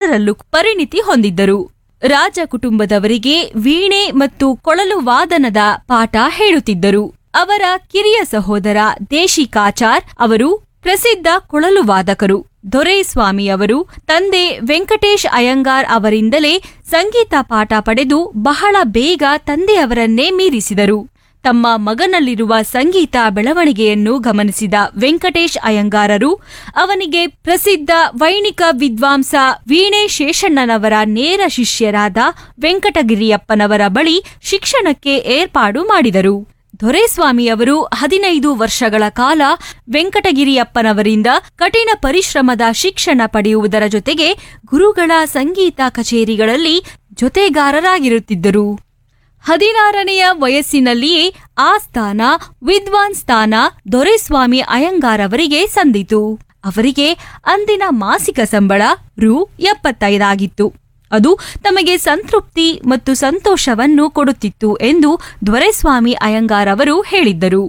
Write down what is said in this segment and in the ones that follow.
ಎರಡರಲ್ಲೂ ಪರಿಣಿತಿ ಹೊಂದಿದ್ದರು ರಾಜ ಕುಟುಂಬದವರಿಗೆ ವೀಣೆ ಮತ್ತು ಕೊಳಲು ವಾದನದ ಪಾಠ ಹೇಳುತ್ತಿದ್ದರು ಅವರ ಕಿರಿಯ ಸಹೋದರ ದೇಶಿಕಾಚಾರ್ ಅವರು ಪ್ರಸಿದ್ಧ ಕೊಳಲು ವಾದಕರು ದೊರೆಸ್ವಾಮಿ ಅವರು ತಂದೆ ವೆಂಕಟೇಶ್ ಅಯ್ಯಂಗಾರ್ ಅವರಿಂದಲೇ ಸಂಗೀತ ಪಾಠ ಪಡೆದು ಬಹಳ ಬೇಗ ತಂದೆಯವರನ್ನೇ ಮೀರಿಸಿದರು ತಮ್ಮ ಮಗನಲ್ಲಿರುವ ಸಂಗೀತ ಬೆಳವಣಿಗೆಯನ್ನು ಗಮನಿಸಿದ ವೆಂಕಟೇಶ್ ಅಯ್ಯಂಗಾರರು ಅವನಿಗೆ ಪ್ರಸಿದ್ಧ ವೈಣಿಕ ವಿದ್ವಾಂಸ ವೀಣೆ ಶೇಷಣ್ಣನವರ ನೇರ ಶಿಷ್ಯರಾದ ವೆಂಕಟಗಿರಿಯಪ್ಪನವರ ಬಳಿ ಶಿಕ್ಷಣಕ್ಕೆ ಏರ್ಪಾಡು ಮಾಡಿದರು ದೊರೆಸ್ವಾಮಿಯವರು ಹದಿನೈದು ವರ್ಷಗಳ ಕಾಲ ವೆಂಕಟಗಿರಿಯಪ್ಪನವರಿಂದ ಕಠಿಣ ಪರಿಶ್ರಮದ ಶಿಕ್ಷಣ ಪಡೆಯುವುದರ ಜೊತೆಗೆ ಗುರುಗಳ ಸಂಗೀತ ಕಚೇರಿಗಳಲ್ಲಿ ಜೊತೆಗಾರರಾಗಿರುತ್ತಿದ್ದರು ಹದಿನಾರನೆಯ ವಯಸ್ಸಿನಲ್ಲಿಯೇ ಆ ಸ್ಥಾನ ವಿದ್ವಾನ್ ಸ್ಥಾನ ದೊರೆಸ್ವಾಮಿ ಅಯ್ಯಂಗಾರ್ ಅವರಿಗೆ ಸಂದಿತು ಅವರಿಗೆ ಅಂದಿನ ಮಾಸಿಕ ಸಂಬಳ ರು ಎಪ್ಪತ್ತೈದಾಗಿತ್ತು ಅದು ತಮಗೆ ಸಂತೃಪ್ತಿ ಮತ್ತು ಸಂತೋಷವನ್ನು ಕೊಡುತ್ತಿತ್ತು ಎಂದು ದೊರೆಸ್ವಾಮಿ ಅಯ್ಯಂಗಾರ್ ಅವರು ಹೇಳಿದ್ದರು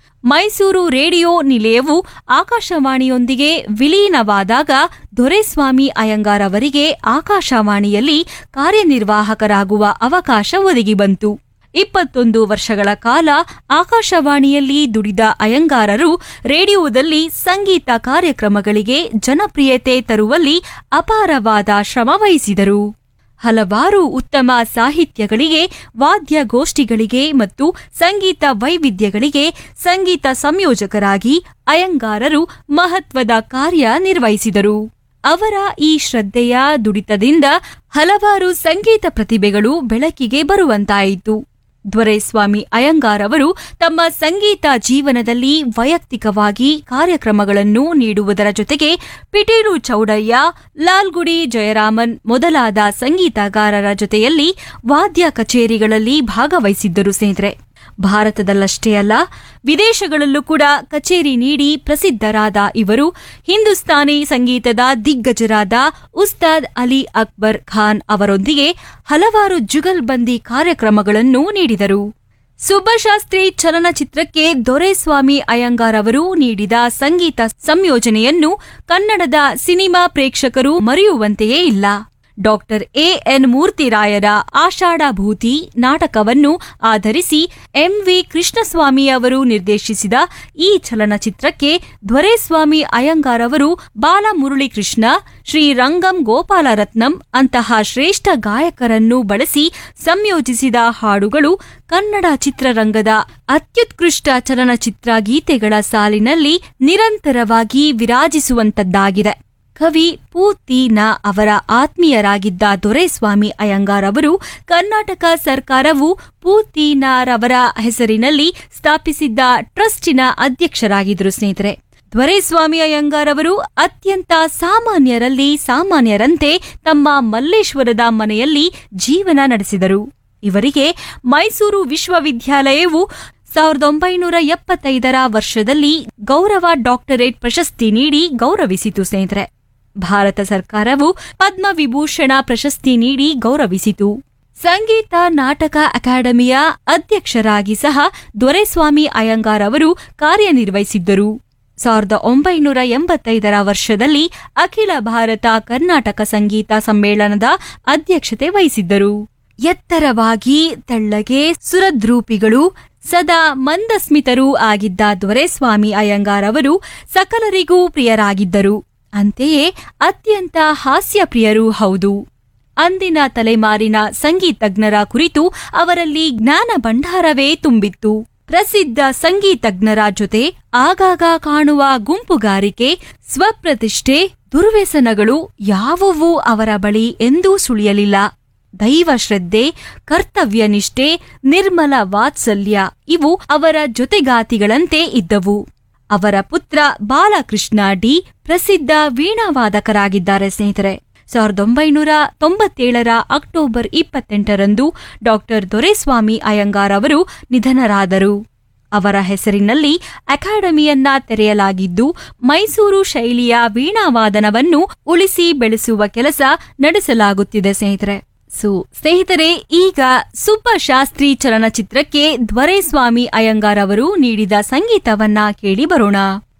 ಮೈಸೂರು ರೇಡಿಯೋ ನಿಲಯವು ಆಕಾಶವಾಣಿಯೊಂದಿಗೆ ವಿಲೀನವಾದಾಗ ದೊರೆಸ್ವಾಮಿ ಅಯ್ಯಂಗಾರ್ ಅವರಿಗೆ ಆಕಾಶವಾಣಿಯಲ್ಲಿ ಕಾರ್ಯನಿರ್ವಾಹಕರಾಗುವ ಅವಕಾಶ ಒದಗಿ ಬಂತು ಇಪ್ಪತ್ತೊಂದು ವರ್ಷಗಳ ಕಾಲ ಆಕಾಶವಾಣಿಯಲ್ಲಿ ದುಡಿದ ಅಯ್ಯಂಗಾರರು ರೇಡಿಯೋದಲ್ಲಿ ಸಂಗೀತ ಕಾರ್ಯಕ್ರಮಗಳಿಗೆ ಜನಪ್ರಿಯತೆ ತರುವಲ್ಲಿ ಅಪಾರವಾದ ಶ್ರಮ ವಹಿಸಿದರು ಹಲವಾರು ಉತ್ತಮ ಸಾಹಿತ್ಯಗಳಿಗೆ ವಾದ್ಯಗೋಷ್ಠಿಗಳಿಗೆ ಮತ್ತು ಸಂಗೀತ ವೈವಿಧ್ಯಗಳಿಗೆ ಸಂಗೀತ ಸಂಯೋಜಕರಾಗಿ ಅಯ್ಯಂಗಾರರು ಮಹತ್ವದ ಕಾರ್ಯ ನಿರ್ವಹಿಸಿದರು ಅವರ ಈ ಶ್ರದ್ಧೆಯ ದುಡಿತದಿಂದ ಹಲವಾರು ಸಂಗೀತ ಪ್ರತಿಭೆಗಳು ಬೆಳಕಿಗೆ ಬರುವಂತಾಯಿತು ದೊರೆಸ್ವಾಮಿ ಅಯ್ಯಂಗಾರ್ ಅವರು ತಮ್ಮ ಸಂಗೀತ ಜೀವನದಲ್ಲಿ ವೈಯಕ್ತಿಕವಾಗಿ ಕಾರ್ಯಕ್ರಮಗಳನ್ನು ನೀಡುವುದರ ಜೊತೆಗೆ ಪಿಟೀಲು ಚೌಡಯ್ಯ ಲಾಲ್ಗುಡಿ ಜಯರಾಮನ್ ಮೊದಲಾದ ಸಂಗೀತಗಾರರ ಜೊತೆಯಲ್ಲಿ ವಾದ್ಯ ಕಚೇರಿಗಳಲ್ಲಿ ಭಾಗವಹಿಸಿದ್ದರು ಸ್ನೇಹಿತರೆ ಭಾರತದಲ್ಲಷ್ಟೇ ಅಲ್ಲ ವಿದೇಶಗಳಲ್ಲೂ ಕೂಡ ಕಚೇರಿ ನೀಡಿ ಪ್ರಸಿದ್ಧರಾದ ಇವರು ಹಿಂದೂಸ್ತಾನಿ ಸಂಗೀತದ ದಿಗ್ಗಜರಾದ ಉಸ್ತಾದ್ ಅಲಿ ಅಕ್ಬರ್ ಖಾನ್ ಅವರೊಂದಿಗೆ ಹಲವಾರು ಜುಗಲ್ಬಂದಿ ಕಾರ್ಯಕ್ರಮಗಳನ್ನು ನೀಡಿದರು ಸುಬ್ಬಶಾಸ್ತ್ರಿ ಚಲನಚಿತ್ರಕ್ಕೆ ದೊರೆಸ್ವಾಮಿ ಅಯ್ಯಂಗಾರ್ ಅವರು ನೀಡಿದ ಸಂಗೀತ ಸಂಯೋಜನೆಯನ್ನು ಕನ್ನಡದ ಸಿನಿಮಾ ಪ್ರೇಕ್ಷಕರು ಮರೆಯುವಂತೆಯೇ ಇಲ್ಲ ಡಾಕ್ಟರ್ ಎ ಎನ್ ಮೂರ್ತಿರಾಯರ ಆಷಾಢಭೂತಿ ನಾಟಕವನ್ನು ಆಧರಿಸಿ ಎಂವಿ ಕೃಷ್ಣಸ್ವಾಮಿ ಅವರು ನಿರ್ದೇಶಿಸಿದ ಈ ಚಲನಚಿತ್ರಕ್ಕೆ ದೊರೆಸ್ವಾಮಿ ಅಯ್ಯಂಗಾರ್ ಅವರು ಬಾಲಮುರಳಿಕೃಷ್ಣ ಶ್ರೀರಂಗಂ ಗೋಪಾಲರತ್ನಂ ಅಂತಹ ಶ್ರೇಷ್ಠ ಗಾಯಕರನ್ನು ಬಳಸಿ ಸಂಯೋಜಿಸಿದ ಹಾಡುಗಳು ಕನ್ನಡ ಚಿತ್ರರಂಗದ ಅತ್ಯುತ್ಕೃಷ್ಟ ಚಲನಚಿತ್ರ ಗೀತೆಗಳ ಸಾಲಿನಲ್ಲಿ ನಿರಂತರವಾಗಿ ವಿರಾಜಿಸುವಂತದ್ದಾಗಿದೆ ಕವಿ ಪೂತೀನ ಅವರ ಆತ್ಮೀಯರಾಗಿದ್ದ ದೊರೆಸ್ವಾಮಿ ಅಯ್ಯಂಗಾರ್ ಅವರು ಕರ್ನಾಟಕ ಸರ್ಕಾರವು ಪೂತೀನಾರವರ ಹೆಸರಿನಲ್ಲಿ ಸ್ಥಾಪಿಸಿದ್ದ ಟ್ರಸ್ಟಿನ ಅಧ್ಯಕ್ಷರಾಗಿದ್ದರು ಸ್ನೇಹಿತರೆ ದೊರೆಸ್ವಾಮಿ ಅಯ್ಯಂಗಾರ್ ಅವರು ಅತ್ಯಂತ ಸಾಮಾನ್ಯರಲ್ಲಿ ಸಾಮಾನ್ಯರಂತೆ ತಮ್ಮ ಮಲ್ಲೇಶ್ವರದ ಮನೆಯಲ್ಲಿ ಜೀವನ ನಡೆಸಿದರು ಇವರಿಗೆ ಮೈಸೂರು ವಿಶ್ವವಿದ್ಯಾಲಯವು ಸಾವಿರದ ಒಂಬೈನೂರ ಎಪ್ಪತ್ತೈದರ ವರ್ಷದಲ್ಲಿ ಗೌರವ ಡಾಕ್ಟರೇಟ್ ಪ್ರಶಸ್ತಿ ನೀಡಿ ಗೌರವಿಸಿತು ಸ್ನೇಹಿತರೆ ಭಾರತ ಸರ್ಕಾರವು ಪದ್ಮವಿಭೂಷಣ ಪ್ರಶಸ್ತಿ ನೀಡಿ ಗೌರವಿಸಿತು ಸಂಗೀತ ನಾಟಕ ಅಕಾಡೆಮಿಯ ಅಧ್ಯಕ್ಷರಾಗಿ ಸಹ ದೊರೆಸ್ವಾಮಿ ಅಯ್ಯಂಗಾರ್ ಅವರು ಕಾರ್ಯನಿರ್ವಹಿಸಿದ್ದರು ಸಾವಿರದ ಒಂಬೈನೂರ ಎಂಬತ್ತೈದರ ವರ್ಷದಲ್ಲಿ ಅಖಿಲ ಭಾರತ ಕರ್ನಾಟಕ ಸಂಗೀತ ಸಮ್ಮೇಳನದ ಅಧ್ಯಕ್ಷತೆ ವಹಿಸಿದ್ದರು ಎತ್ತರವಾಗಿ ತೆಳ್ಳಗೆ ಸುರದ್ರೂಪಿಗಳು ಸದಾ ಮಂದಸ್ಮಿತರೂ ಆಗಿದ್ದ ದೊರೆಸ್ವಾಮಿ ಅಯ್ಯಂಗಾರ್ ಅವರು ಸಕಲರಿಗೂ ಪ್ರಿಯರಾಗಿದ್ದರು ಅಂತೆಯೇ ಅತ್ಯಂತ ಹಾಸ್ಯಪ್ರಿಯರೂ ಹೌದು ಅಂದಿನ ತಲೆಮಾರಿನ ಸಂಗೀತಜ್ಞರ ಕುರಿತು ಅವರಲ್ಲಿ ಜ್ಞಾನ ಭಂಡಾರವೇ ತುಂಬಿತ್ತು ಪ್ರಸಿದ್ಧ ಸಂಗೀತಜ್ಞರ ಜೊತೆ ಆಗಾಗ ಕಾಣುವ ಗುಂಪುಗಾರಿಕೆ ಸ್ವಪ್ರತಿಷ್ಠೆ ದುರ್ವ್ಯಸನಗಳು ಯಾವುವೂ ಅವರ ಬಳಿ ಎಂದೂ ಸುಳಿಯಲಿಲ್ಲ ದೈವ ಶ್ರದ್ಧೆ ಕರ್ತವ್ಯನಿಷ್ಠೆ ನಿರ್ಮಲ ವಾತ್ಸಲ್ಯ ಇವು ಅವರ ಜೊತೆಗಾತಿಗಳಂತೆ ಇದ್ದವು ಅವರ ಪುತ್ರ ಬಾಲಕೃಷ್ಣ ಡಿ ಪ್ರಸಿದ್ಧ ವೀಣಾವಾದಕರಾಗಿದ್ದಾರೆ ಸ್ನೇಹಿತರೆ ಸಾವಿರದ ಒಂಬೈನೂರ ತೊಂಬತ್ತೇಳರ ಅಕ್ಟೋಬರ್ ಇಪ್ಪತ್ತೆಂಟರಂದು ಡಾಕ್ಟರ್ ದೊರೆಸ್ವಾಮಿ ಅಯ್ಯಂಗಾರ್ ಅವರು ನಿಧನರಾದರು ಅವರ ಹೆಸರಿನಲ್ಲಿ ಅಕಾಡೆಮಿಯನ್ನ ತೆರೆಯಲಾಗಿದ್ದು ಮೈಸೂರು ಶೈಲಿಯ ವೀಣಾವಾದನವನ್ನು ಉಳಿಸಿ ಬೆಳೆಸುವ ಕೆಲಸ ನಡೆಸಲಾಗುತ್ತಿದೆ ಸ್ನೇಹಿತರೆ ಸೊ ಸ್ನೇಹಿತರೆ ಈಗ ಸುಬ್ಬಶಾಸ್ತ್ರಿ ಚಲನಚಿತ್ರಕ್ಕೆ ದ್ವರೆಸ್ವಾಮಿ ಅಯ್ಯಂಗಾರ್ ಅವರು ನೀಡಿದ ಸಂಗೀತವನ್ನ ಕೇಳಿ ಬರೋಣ